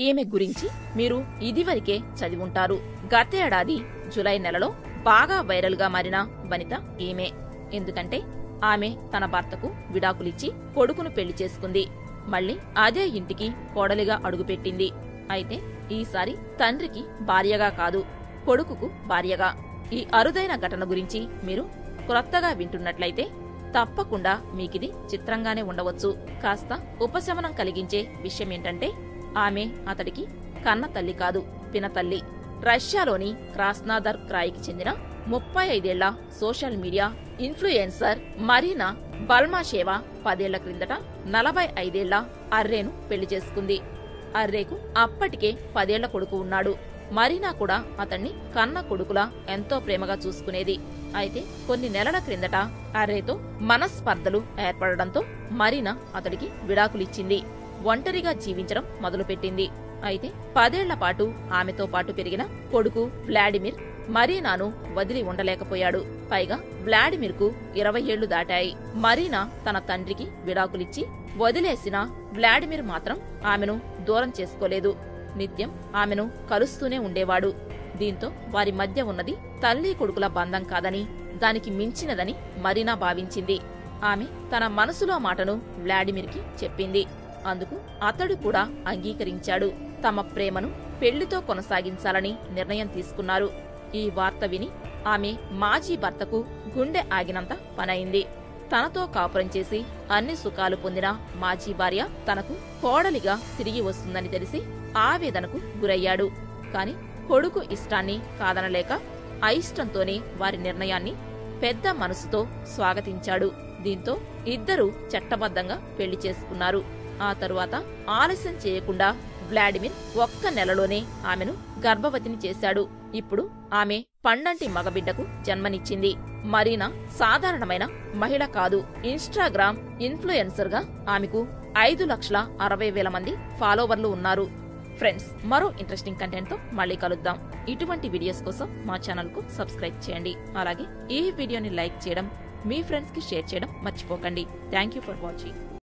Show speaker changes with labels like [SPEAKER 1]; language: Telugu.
[SPEAKER 1] ఈమె గురించి మీరు ఇదివరకే చదివుంటారు గతేడాది జులై నెలలో బాగా వైరల్ గా మారిన వనిత ఈమె ఎందుకంటే ఆమె తన భర్తకు విడాకులిచ్చి కొడుకును పెళ్లి చేసుకుంది మళ్ళీ అదే ఇంటికి కోడలిగా అడుగుపెట్టింది అయితే ఈసారి తండ్రికి భార్యగా కాదు కొడుకుకు భార్యగా ఈ అరుదైన ఘటన గురించి మీరు క్రొత్తగా వింటున్నట్లయితే తప్పకుండా మీకిది చిత్రంగానే ఉండవచ్చు కాస్త ఉపశమనం కలిగించే విషయం ఏంటంటే ఆమె అతడికి కన్న తల్లి కాదు పినతల్లి రష్యాలోని క్రాస్నాదర్ క్రాయికి చెందిన ముప్పై ఐదేళ్ల social media influencer Marina Balmasheva పదేళ్ల క్రిందట నలభై ఐదేళ్ల అర్రేను పెళ్లి చేసుకుంది అర్రేకు అప్పటికే పదేళ్ల కొడుకు ఉన్నాడు మరీనా కూడా అతన్ని కన్న కొడుకులా ఎంతో ప్రేమగా చూసుకునేది అయితే కొన్ని నెలల క్రిందట అర్రేతో మనస్పర్ధలు ఏర్పడడంతో మరీనా అతడికి విడాకులిచ్చింది ఒంటరిగా జీవించడం మొదలుపెట్టింది అయితే పదేళ్ల పాటు ఆమెతో పాటు పెరిగిన కొడుకు వ్లాడిమిర్ మరీనాను వదిలి ఉండలేకపోయాడు పైగా వ్లాడిమిర్ కు ఇరవై ఏళ్లు దాటాయి మరీనా తన తండ్రికి విడాకులిచ్చి వదిలేసిన వ్లాడిమిర్ మాత్రం ఆమెను దూరం చేసుకోలేదు నిత్యం ఆమెను కలుస్తూనే ఉండేవాడు దీంతో వారి మధ్య ఉన్నది తల్లి కొడుకుల బంధం కాదని దానికి మించినదని మరీనా భావించింది ఆమె తన మనసులో మాటను వ్లాడిమిర్కి చెప్పింది అందుకు అతడు కూడా అంగీకరించాడు తమ ప్రేమను పెళ్లితో కొనసాగించాలని నిర్ణయం తీసుకున్నారు ఈ వార్త విని ఆమె మాజీ భర్తకు గుండె ఆగినంత పనైంది తనతో కాపురం చేసి అన్ని సుఖాలు పొందిన మాజీ భార్య తనకు కోడలిగా తిరిగి వస్తుందని తెలిసి ఆవేదనకు గురయ్యాడు కాని కొడుకు ఇష్టాన్ని కాదనలేక అయిష్టంతోనే వారి నిర్ణయాన్ని పెద్ద మనసుతో స్వాగతించాడు దీంతో ఇద్దరూ చట్టబద్ధంగా పెళ్లి చేసుకున్నారు ఆ తరువాత ఆలస్యం చేయకుండా వ్లాడిమిర్ ఒక్క నెలలోనే ఆమెను గర్భవతిని చేశాడు ఇప్పుడు ఆమె పండంటి మగబిడ్డకు జన్మనిచ్చింది మరీనా సాధారణమైన మహిళ కాదు ఇన్స్టాగ్రామ్ ఇన్ఫ్లుయెన్సర్ గా ఆమెకు ఐదు లక్షల అరవై వేల మంది ఫాలోవర్లు ఉన్నారు ఫ్రెండ్స్ మరో ఇంట్రెస్టింగ్ కంటెంట్ తో మళ్ళీ కలుద్దాం ఇటువంటి వీడియోస్ కోసం మా ఛానల్ కు సబ్స్క్రైబ్ చేయండి అలాగే ఈ వీడియోని లైక్ చేయడం మీ ఫ్రెండ్స్ కి షేర్ చేయడం మర్చిపోకండి థ్యాంక్ యూ ఫర్ వాచింగ్